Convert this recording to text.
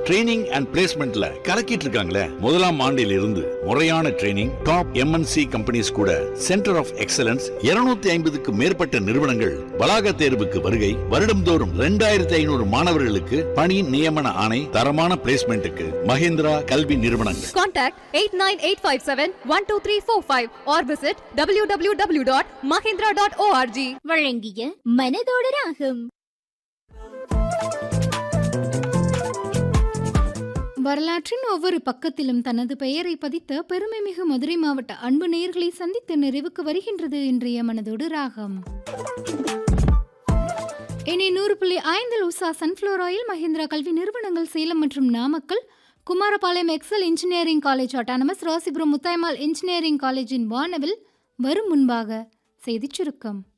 Training and பிளேஸ்மெண்ட்ல கலக்கிட்டு இருக்காங்களே முதலாம் ஆண்டில் இருந்து முறையான ட்ரைனிங் டாப் எம்என்சி கம்பெனிஸ் கூட சென்டர் ஆஃப் எக்ஸலன்ஸ் 250 ஐம்பதுக்கு மேற்பட்ட நிறுவனங்கள் வளாக தேர்வுக்கு வருகை வருடம்தோறும் ரெண்டாயிரத்தி ஐநூறு மாணவர்களுக்கு பணி நியமன ஆணை தரமான பிளேஸ்மெண்ட்டுக்கு மகேந்திரா கல்வி நிறுவனங்கள் Contact 89857-12345 or visit www.mahindra.org. வழங்கிய மனதோடு ராகம் வரலாற்றின் ஒவ்வொரு பக்கத்திலும் தனது பெயரை பதித்த பெருமைமிகு மதுரை மாவட்ட அன்பு நேயர்களை சந்தித்து நிறைவுக்கு வருகின்றது இன்றைய மனதோடு ராகம் இனி நூறு புள்ளி ஐந்தில் உஷா சன்ஃப்ளவர் ஆயில் மஹிந்திரா கல்வி நிறுவனங்கள் சேலம் மற்றும் Namakkal Kumarapalayam Excel engineering college autonomous Rasipuram Muthayammal engineering காலேஜின் வானவில் வரும் முன்பாக செய்திச் சுருக்கம்